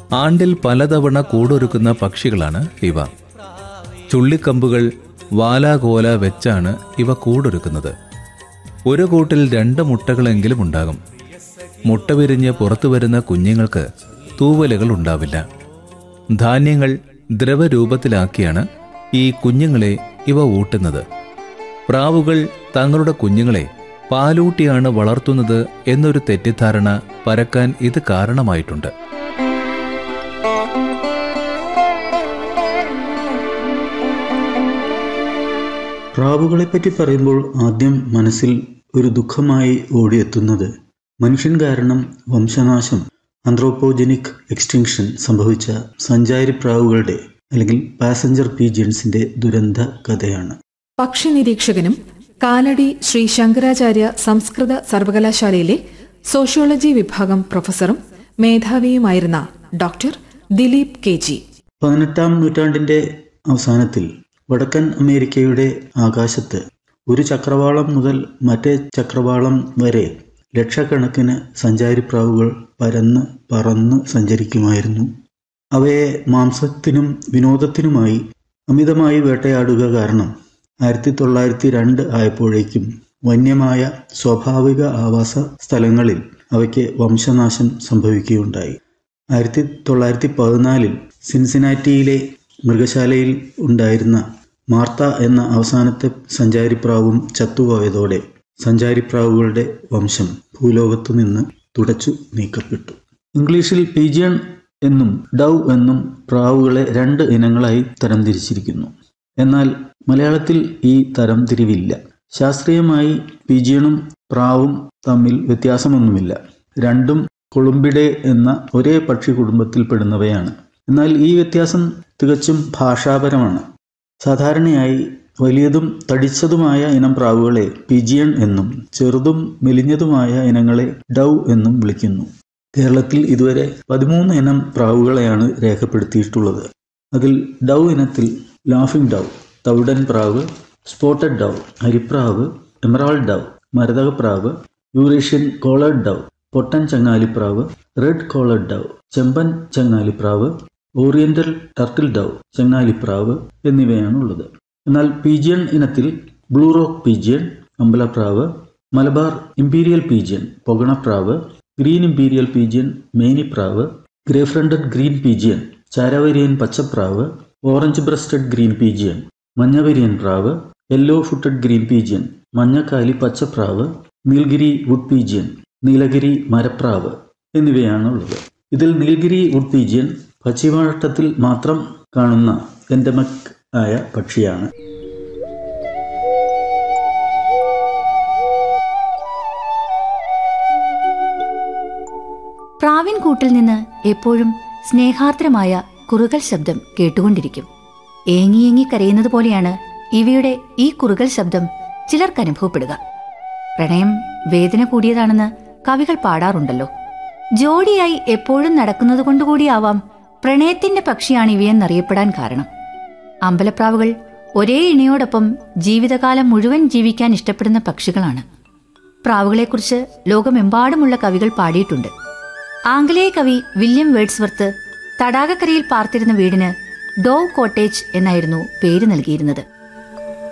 ആണ്ടിൽ പലതവണ കൂടൊരുക്കുന്ന പക്ഷികളാണ് ഇവ ചുള്ളിക്കമ്പുകൾ വാലാകോല വെച്ചാണ് ഇവ കൂടൊരുക്കുന്നത് ഒരു കൂട്ടിൽ രണ്ട് മുട്ടകളെങ്കിലും ഉണ്ടാകും മുട്ട വിരിഞ്ഞ് പുറത്തു വരുന്ന കുഞ്ഞുങ്ങൾക്ക് തൂവലുകൾ ഉണ്ടാവില്ല ധാന്യങ്ങൾ ദ്രവരൂപത്തിലാക്കിയാണ് ഈ കുഞ്ഞുങ്ങളെ ഇവ ഊട്ടുന്നത് പ്രാവുകൾ തങ്ങളുടെ കുഞ്ഞുങ്ങളെ പാലൂട്ടിയാണ് വളർത്തുന്നത് എന്നൊരു തെറ്റിദ്ധാരണ പരക്കാൻ ഇത് കാരണമായിട്ടുണ്ട് പ്രാവുകളെപ്പറ്റി പറയുമ്പോൾ ആദ്യം മനസ്സിൽ ഒരു ദുഃഖമായി ഓടിയെത്തുന്നത് മനുഷ്യൻ കാരണം വംശനാശം ആന്ത്രോപോജനിക് എക്സ്റ്റിങ്ഷൻ സംഭവിച്ച സഞ്ചാരി പ്രാവുകളുടെ അല്ലെങ്കിൽ പാസഞ്ചർ പീജിയൻസിന്റെ ദുരന്ത കഥയാണ് പക്ഷി നിരീക്ഷകനും കാലടി ശ്രീ ശങ്കരാചാര്യ സംസ്കൃത സർവകലാശാലയിലെ സോഷ്യോളജി വിഭാഗം പ്രൊഫസറും മേധാവിയുമായിരുന്ന ഡോക്ടർ ദിലീപ് കെ ജി പതിനെട്ടാം നൂറ്റാണ്ടിന്റെ അവസാനത്തിൽ വടക്കൻ അമേരിക്കയുടെ ആകാശത്ത് ഒരു ചക്രവാളം മുതൽ മറ്റേ ചക്രവാളം വരെ ലക്ഷക്കണക്കിന് സഞ്ചാരിപ്രാവുകൾ പരന്ന് പറന്ന് സഞ്ചരിക്കുമായിരുന്നു അവയെ മാംസത്തിനും വിനോദത്തിനുമായി അമിതമായി വേട്ടയാടുക കാരണം ആയിരത്തി തൊള്ളായിരത്തി രണ്ട് ആയപ്പോഴേക്കും വന്യമായ സ്വാഭാവിക ആവാസ സ്ഥലങ്ങളിൽ അവയ്ക്ക് വംശനാശം സംഭവിക്കുകയുണ്ടായി ആയിരത്തി തൊള്ളായിരത്തി പതിനാലിൽ സിൻസിനാറ്റിയിലെ മൃഗശാലയിൽ ഉണ്ടായിരുന്ന മാർത്ത എന്ന അവസാനത്തെ സഞ്ചാരിപ്രാവും ചത്തുപോയതോടെ സഞ്ചാരിപ്രാവുകളുടെ വംശം ഭൂലോകത്തു നിന്ന് തുടച്ചു നീക്കപ്പെട്ടു ഇംഗ്ലീഷിൽ പീജിയൺ എന്നും ഡൗ എന്നും പ്രാവുകളെ രണ്ട് ഇനങ്ങളായി തരംതിരിച്ചിരിക്കുന്നു എന്നാൽ മലയാളത്തിൽ ഈ തരംതിരിവില്ല ശാസ്ത്രീയമായി പീജിയണും പ്രാവും തമ്മിൽ വ്യത്യാസമൊന്നുമില്ല രണ്ടും കൊളുംബിഡെ എന്ന ഒരേ പക്ഷി കുടുംബത്തിൽപ്പെടുന്നവയാണ് എന്നാൽ ഈ വ്യത്യാസം തികച്ചും ഭാഷാപരമാണ് സാധാരണയായി വലിയതും തടിച്ചതുമായ ഇനം പ്രാവുകളെ പിജിയൺ എന്നും ചെറുതും മെലിഞ്ഞതുമായ ഇനങ്ങളെ ഡൗ എന്നും വിളിക്കുന്നു കേരളത്തിൽ ഇതുവരെ പതിമൂന്ന് ഇനം പ്രാവുകളെയാണ് രേഖപ്പെടുത്തിയിട്ടുള്ളത് അതിൽ ഡൗ ഇനത്തിൽ ലാഫിംഗ് ഡൗ തവിടൻ പ്രാവ് സ്പോട്ടഡ് ഡൗ അരിപ്രാവ് എമറാൾഡ് ഡൗ മരതകപ്രാവ് യൂറേഷ്യൻ കോളേഡ് ഡൗ പൊട്ടൻ ചങ്ങാലിപ്രാവ് റെഡ് കോളേഡ് ഡൗ ചെമ്പൻ ചങ്ങാലിപ്രാവ് ഓറിയന്റൽ ടർട്ടിൽ ഡൗ ചങ്ങാലിപ്രാവ് എന്നിവയാണ് ഉള്ളത് എന്നാൽ പീജിയൺ ഇനത്തിൽ ബ്ലൂ റോക്ക് പീജിയൺ അമ്പലപ്രാവ് മലബാർ ഇമ്പീരിയൽ പീജിയൻ പൊഗണപ്രാവ് ഗ്രീൻ ഇമ്പീരിയൽ പീജിയൻ മേനിപ്രാവ് ഗ്രേ ഫ്രണ്ടഡ് ഗ്രീൻ പീജിയൻ ചാരവരിയൻ പച്ചപ്രാവ് ഓറഞ്ച് ബ്രസ്റ്റഡ് ഗ്രീൻ പീജിയൻ മഞ്ഞവരിയൻ പ്രാവ് യെല്ലോ ഫുട്ടഡ് ഗ്രീൻ പീജിയൻ മഞ്ഞക്കാലി പച്ചപ്രാവ് നീൽഗിരി വുഡ് പീജിയൻ നീലഗിരി മരപ്രാവ് എന്നിവയാണ് ഉള്ളത് ഇതിൽ നീലഗിരി വുഡ് പീജിയൻ പശ്ചിമഘട്ടത്തിൽ മാത്രം കാണുന്ന എൻഡമക് ആയ പക്ഷിയാണ് പ്രാവിൻ കൂട്ടിൽ നിന്ന് എപ്പോഴും സ്നേഹാർദ്രമായ കുറുകൽ ശബ്ദം കേട്ടുകൊണ്ടിരിക്കും ഏങ്ങിയേങ്ങി കരയുന്നത് പോലെയാണ് ഇവയുടെ ഈ കുറുകൽ ശബ്ദം ചിലർക്ക് അനുഭവപ്പെടുക പ്രണയം വേദന കൂടിയതാണെന്ന് കവികൾ പാടാറുണ്ടല്ലോ ജോഡിയായി എപ്പോഴും നടക്കുന്നത് കൊണ്ടുകൂടിയാവാം പ്രണയത്തിന്റെ പക്ഷിയാണ് ഇവയെന്നറിയപ്പെടാൻ കാരണം അമ്പലപ്രാവുകൾ ഒരേ ഇണയോടൊപ്പം ജീവിതകാലം മുഴുവൻ ജീവിക്കാൻ ഇഷ്ടപ്പെടുന്ന പക്ഷികളാണ് പ്രാവുകളെക്കുറിച്ച് ലോകമെമ്പാടുമുള്ള കവികൾ പാടിയിട്ടുണ്ട് ആംഗലേയ കവി വില്യം വേഡ്സ്വർത്ത് തടാകക്കരയിൽ പാർത്തിരുന്ന വീടിന് ഡോവ് കോട്ടേജ് എന്നായിരുന്നു പേര് നൽകിയിരുന്നത്